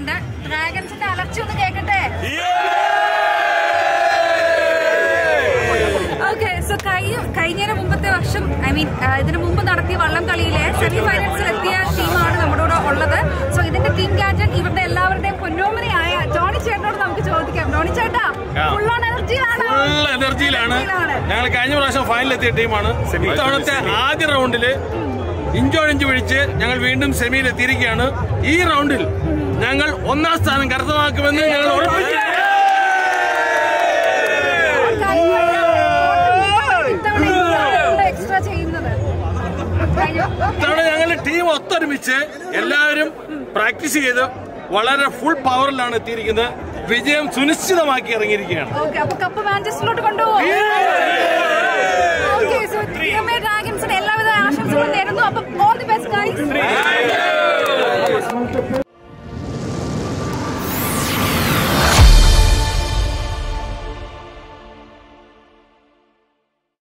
എത്തിയിട്ടുണ്ട് ഡ്രാഗൺസിന്റെ അലർച്ച ഒന്ന് കേൾക്കട്ടെ ഓക്കെ സോ കഴിഞ്ഞതിന് മുമ്പത്തെ വർഷം ഐ മീൻ ഇതിനു മുമ്പ് നടത്തിയ വള്ളം കളിയിലെ സെമി ഫൈനൽസിൽ എത്തിയ ടീമാണ് നമ്മുടെ കൂടെ ഉള്ളത് സോ ഇതിന്റെ ടീം ക്യാപ്റ്റൻ ഇവരുടെ എല്ലാവരുടെയും പൊന്നോമനയായ ജോണി ചേട്ടനോട് നമുക്ക് ചോദിക്കാം ജോണി ചേട്ടാ ഫുൾ ഓൺ എനർജിയിലാണ് ഫുൾ എനർജിയിലാണ് ഞങ്ങൾ കഴിഞ്ഞ പ്രാവശ്യം ഫൈനലെത്തിയ ടീമാണ് ഇത്തവണത്തെ ആദ്യ റൗണ്ടില് ഇഞ്ചോടിഞ്ച് പിടിച്ച് ഞങ്ങൾ വീണ്ടും സെമിയിൽ എത്തിയിരിക്കുകയാണ് ഈ റൗണ്ടിൽ ഞങ്ങൾ ഒന്നാം സ്ഥാനം കരസ്ഥമാക്കുമെന്ന് ഞങ്ങൾ ഉറപ്പിച്ചു എക്സ്ട്രാ ചെയ്യുന്നത് കഴിഞ്ഞ ഇത്തവണ ഞങ്ങൾ ടീം ഒത്തൊരുമിച്ച് എല്ലാവരും പ്രാക്ടീസ് ചെയ്ത് വളരെ ഫുൾ പവറിലാണ് എത്തിയിരിക്കുന്നത് വിജയം സുനിശ്ചിതമാക്കി ഇറങ്ങിയിരിക്കുകയാണ് ഓക്കെ അപ്പൊ കപ്പ് മാഞ്ചസ്റ്ററിലോട്ട് കൊണ്ടുപോകും